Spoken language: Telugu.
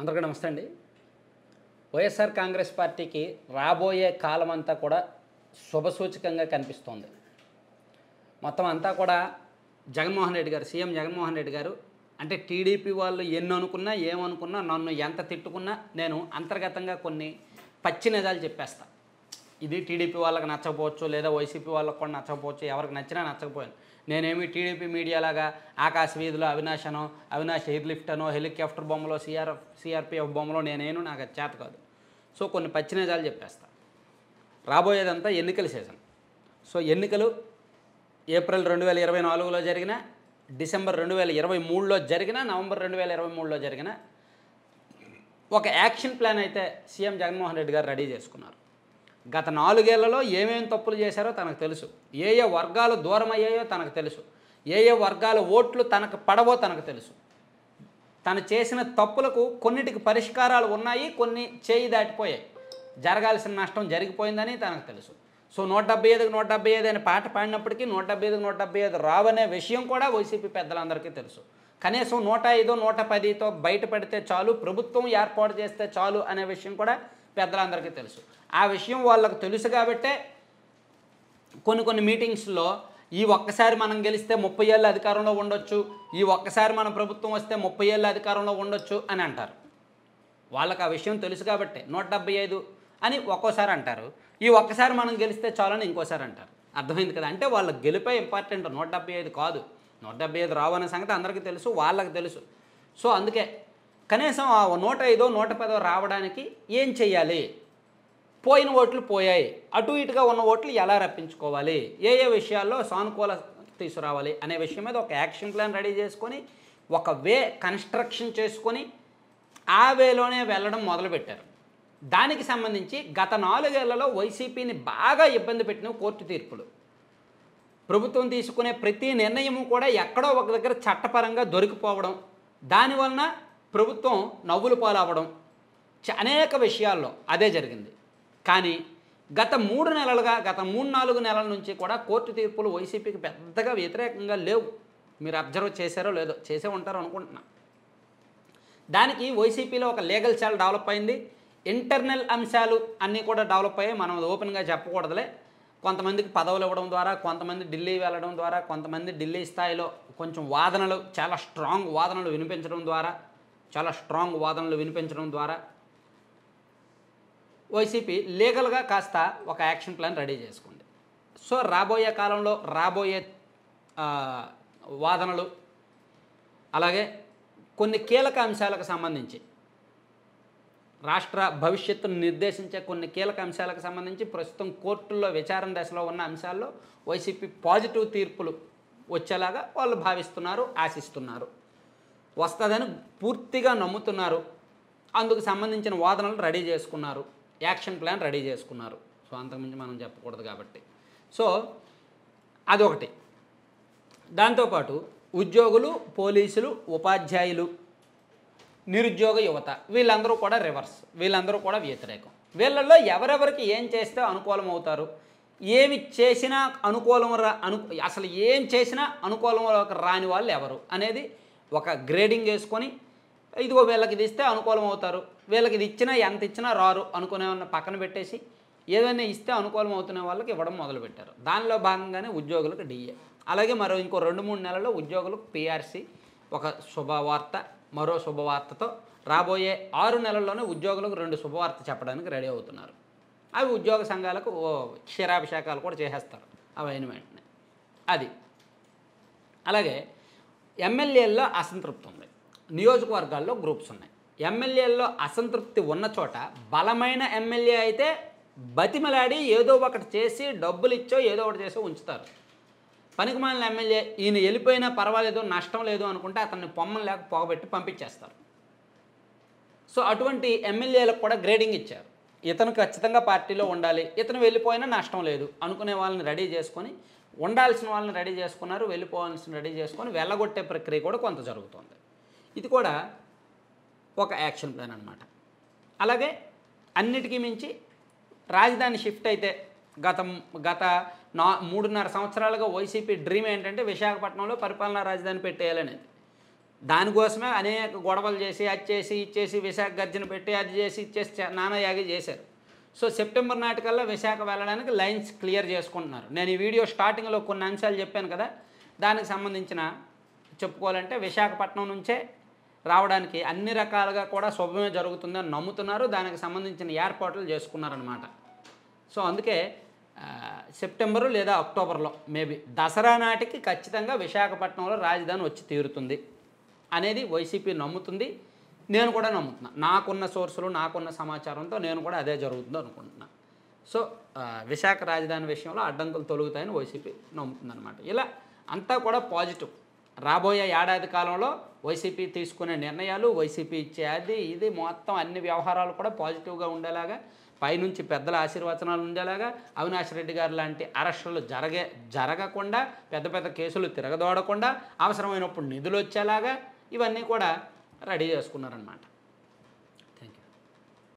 అందరికీ నమస్తే అండి వైఎస్ఆర్ కాంగ్రెస్ పార్టీకి రాబోయే కాలం అంతా కూడా శుభసూచకంగా కనిపిస్తోంది మొత్తం అంతా కూడా జగన్మోహన్ రెడ్డి గారు సీఎం జగన్మోహన్ రెడ్డి గారు అంటే టీడీపీ వాళ్ళు ఎన్ని అనుకున్నా ఏమనుకున్నా నన్ను ఎంత తిట్టుకున్నా నేను అంతర్గతంగా కొన్ని పచ్చి నిజాలు చెప్పేస్తా ఇది టీడీపీ వాళ్ళకి నచ్చకపోవచ్చు లేదా వైసీపీ వాళ్ళకి కూడా నచ్చకపోవచ్చు ఎవరికి నచ్చినా నచ్చకపోయాను నేనేమి టీడీపీ మీడియా లాగా ఆకాశ వీధిలో అవినాష్ అనో అవినాష్ ఎయిర్ లిఫ్ట్ అనో హెలికాప్టర్ బొమ్మలో సిఆర్ సిఆర్పిఎఫ్ బొమ్మలో నేనేను నాకు అది చేత కాదు సో కొన్ని పచ్చి నిజాలు చెప్పేస్తా రాబోయేదంతా ఎన్నికల సీజన్ సో ఎన్నికలు ఏప్రిల్ రెండు వేల ఇరవై నాలుగులో జరిగిన డిసెంబర్ రెండు వేల ఇరవై మూడులో జరిగిన నవంబర్ రెండు వేల ఇరవై మూడులో జరిగిన ఒక యాక్షన్ ప్లాన్ అయితే సీఎం జగన్మోహన్ రెడ్డి గారు రెడీ చేసుకున్నారు గత నాలుగేళ్లలో ఏమేమి తప్పులు చేశారో తనకు తెలుసు ఏ ఏ వర్గాలు దూరం అయ్యాయో తనకు తెలుసు ఏ ఏ వర్గాల ఓట్లు తనకు పడవో తనకు తెలుసు తను చేసిన తప్పులకు కొన్నిటికి పరిష్కారాలు ఉన్నాయి కొన్ని చేయి దాటిపోయాయి జరగాల్సిన నష్టం జరిగిపోయిందని తనకు తెలుసు సో నూట డెబ్బై ఐదుకి నూట డెబ్బై ఐదు అనే పాట పాడినప్పటికీ నూట డెబ్బై ఐదుకి నూట డెబ్బై ఐదు రావనే విషయం కూడా వైసీపీ పెద్దలందరికీ తెలుసు కనీసం నూట ఐదు నూట పదితో బయటపడితే చాలు ప్రభుత్వం ఏర్పాటు చేస్తే చాలు అనే విషయం కూడా పెద్దలందరికీ తెలుసు ఆ విషయం వాళ్ళకు తెలుసు కాబట్టే కొన్ని కొన్ని మీటింగ్స్లో ఈ ఒక్కసారి మనం గెలిస్తే ముప్పై ఏళ్ళ అధికారంలో ఉండొచ్చు ఈ ఒక్కసారి మన ప్రభుత్వం వస్తే ముప్పై ఏళ్ళ అధికారంలో ఉండొచ్చు అని అంటారు వాళ్ళకి ఆ విషయం తెలుసు కాబట్టి నూట డెబ్బై ఐదు అని ఒక్కోసారి అంటారు ఈ ఒక్కసారి మనం గెలిస్తే చాలని ఇంకోసారి అంటారు అర్థమైంది కదా అంటే వాళ్ళ గెలిపే ఇంపార్టెంట్ నూట డెబ్బై ఐదు కాదు నూట డెబ్బై ఐదు రావు అనే సంగతి అందరికీ తెలుసు వాళ్ళకి తెలుసు సో అందుకే కనీసం ఆ నూట ఐదో నూట పదో రావడానికి ఏం చెయ్యాలి పోయిన ఓట్లు పోయాయి అటు ఇటుగా ఉన్న ఓట్లు ఎలా రప్పించుకోవాలి ఏ ఏ విషయాల్లో సానుకూల తీసుకురావాలి అనే విషయం మీద ఒక యాక్షన్ ప్లాన్ రెడీ చేసుకొని ఒక వే కన్స్ట్రక్షన్ చేసుకొని ఆ వేలోనే వెళ్ళడం మొదలుపెట్టారు దానికి సంబంధించి గత నాలుగేళ్లలో వైసీపీని బాగా ఇబ్బంది పెట్టిన కోర్టు తీర్పులు ప్రభుత్వం తీసుకునే ప్రతి నిర్ణయము కూడా ఎక్కడో ఒక దగ్గర చట్టపరంగా దొరికిపోవడం దానివలన ప్రభుత్వం నవ్వులు పాలవ్వడం చ- అనేక విషయాల్లో అదే జరిగింది కానీ గత మూడు నెలలుగా గత మూడు నాలుగు నెలల నుంచి కూడా కోర్టు తీర్పులు వైసీపీకి పెద్దగా వ్యతిరేకంగా లేవు మీరు అబ్జర్వ్ చేశారో లేదో చేసే ఉంటారో అనుకుంటున్నా దానికి వైసీపీలో ఒక లీగల్ సెల్ డెవలప్ అయింది ఇంటర్నల్ అంశాలు అన్నీ కూడా డెవలప్ అయ్యాయి మనం అది ఓపెన్గా చెప్పకూడదులే కొంతమందికి పదవులు ఇవ్వడం ద్వారా కొంతమంది ఢిల్లీ వెళ్ళడం ద్వారా కొంతమంది ఢిల్లీ స్థాయిలో కొంచెం వాదనలు చాలా స్ట్రాంగ్ వాదనలు వినిపించడం ద్వారా చాలా స్ట్రాంగ్ వాదనలు వినిపించడం ద్వారా వైసీపీ లీగల్గా కాస్త ఒక యాక్షన్ ప్లాన్ రెడీ చేసుకుంది సో రాబోయే కాలంలో రాబోయే ఆ, వాదనలు అలాగే కొన్ని కీలక అంశాలకు సంబంధించి రాష్ట్ర భవిష్యత్తును నిర్దేశించే కొన్ని కీలక అంశాలకు సంబంధించి ప్రస్తుతం కోర్టుల్లో విచారణ దశలో ఉన్న అంశాల్లో వైసీపీ పాజిటివ్ తీర్పులు వచ్చేలాగా వాళ్ళు భావిస్తున్నారు ఆశిస్తున్నారు వస్తుందని పూర్తిగా నమ్ముతున్నారు అందుకు సంబంధించిన వాదనలు రెడీ చేసుకున్నారు యాక్షన్ ప్లాన్ రెడీ చేసుకున్నారు సో అంతకుమించి మనం చెప్పకూడదు కాబట్టి సో అదొకటి దాంతోపాటు ఉద్యోగులు పోలీసులు ఉపాధ్యాయులు నిరుద్యోగ యువత వీళ్ళందరూ కూడా రివర్స్ వీళ్ళందరూ కూడా వ్యతిరేకం వీళ్ళల్లో ఎవరెవరికి ఏం చేస్తే అనుకూలం అవుతారు ఏమి చేసినా అనుకూలం రా అను అసలు ఏం చేసినా అనుకూలంలోకి రాని వాళ్ళు ఎవరు అనేది ఒక గ్రేడింగ్ వేసుకొని ఇదిగో వీళ్ళకి ఇది ఇస్తే అనుకూలం అవుతారు వీళ్ళకి ఇది ఇచ్చినా ఎంత ఇచ్చినా రారు అనుకునే వాళ్ళని పక్కన పెట్టేసి ఏదైనా ఇస్తే అనుకూలం అవుతున్న వాళ్ళకి ఇవ్వడం మొదలుపెట్టారు దానిలో భాగంగానే ఉద్యోగులకు డిఏ అలాగే మరో ఇంకో రెండు మూడు నెలల్లో ఉద్యోగులకు పిఆర్సీ ఒక శుభవార్త మరో శుభవార్తతో రాబోయే ఆరు నెలల్లోనే ఉద్యోగులకు రెండు శుభవార్త చెప్పడానికి రెడీ అవుతున్నారు అవి ఉద్యోగ సంఘాలకు ఓ క్షీరాభిషేకాలు కూడా చేసేస్తారు అవి అయిన వెంటనే అది అలాగే ఎమ్మెల్యేల్లో అసంతృప్తి ఉంది నియోజకవర్గాల్లో గ్రూప్స్ ఉన్నాయి ఎమ్మెల్యేల్లో అసంతృప్తి ఉన్న చోట బలమైన ఎమ్మెల్యే అయితే బతిమలాడి ఏదో ఒకటి చేసి డబ్బులు ఇచ్చో ఏదో ఒకటి చేసో ఉంచుతారు పనికిమాలిన ఎమ్మెల్యే ఈయన వెళ్ళిపోయినా పర్వాలేదు నష్టం లేదు అనుకుంటే అతన్ని పొమ్మని లేక పోగబెట్టి పంపించేస్తారు సో అటువంటి ఎమ్మెల్యేలకు కూడా గ్రేడింగ్ ఇచ్చారు ఇతను ఖచ్చితంగా పార్టీలో ఉండాలి ఇతను వెళ్ళిపోయినా నష్టం లేదు అనుకునే వాళ్ళని రెడీ చేసుకొని ఉండాల్సిన వాళ్ళని రెడీ చేసుకున్నారు వెళ్ళిపోవాల్సిన రెడీ చేసుకొని వెళ్ళగొట్టే ప్రక్రియ కూడా కొంత జరుగుతుంది ఇది కూడా ఒక యాక్షన్ ప్లాన్ అనమాట అలాగే అన్నిటికీ మించి రాజధాని షిఫ్ట్ అయితే గత గత నా మూడున్నర సంవత్సరాలుగా వైసీపీ డ్రీమ్ ఏంటంటే విశాఖపట్నంలో పరిపాలనా రాజధాని పెట్టేయాలనేది దానికోసమే అనేక గొడవలు చేసి అది చేసి ఇచ్చేసి విశాఖ గర్జన పెట్టి అది చేసి ఇచ్చేసి చే- నానా యాగి చేశారు సో సెప్టెంబర్ నాటికల్లా విశాఖ వెళ్ళడానికి లైన్స్ క్లియర్ చేసుకుంటున్నారు నేను ఈ వీడియో స్టార్టింగ్లో కొన్ని అంశాలు చెప్పాను కదా దానికి సంబంధించిన చెప్పుకోవాలంటే విశాఖపట్నం నుంచే రావడానికి అన్ని రకాలుగా కూడా శుభమే జరుగుతుందని నమ్ముతున్నారు దానికి సంబంధించిన ఏర్పాట్లు చేసుకున్నారనమాట సో అందుకే ఆ, సెప్టెంబరు లేదా అక్టోబర్లో మేబీ దసరా నాటికి ఖచ్చితంగా విశాఖపట్నంలో రాజధాని వచ్చి తీరుతుంది అనేది వైసీపీ నమ్ముతుంది నేను కూడా నమ్ముతున్నా నాకున్న సోర్సులు నాకున్న సమాచారంతో నేను కూడా అదే జరుగుతుందో అనుకుంటున్నా సో ఆ, విశాఖ రాజధాని విషయంలో అడ్డంకులు తొలుగుతాయని వైసీపీ నమ్ముతుందన్నమాట ఇలా అంతా కూడా పాజిటివ్ రాబోయే ఏడాది కాలంలో వైసీపీ తీసుకునే నిర్ణయాలు వైసీపీ ఇచ్చే అది ఇది మొత్తం అన్ని వ్యవహారాలు కూడా పాజిటివ్గా ఉండేలాగా పైనుంచి పెద్దల ఆశీర్వచనాలు ఉండేలాగా అవినాష్ రెడ్డి గారు లాంటి అరెస్టులు జరగే జరగకుండా పెద్ద పెద్ద కేసులు తిరగదోడకుండా అవసరమైనప్పుడు నిధులు వచ్చేలాగా ఇవన్నీ కూడా రెడీ చేసుకున్నారనమాట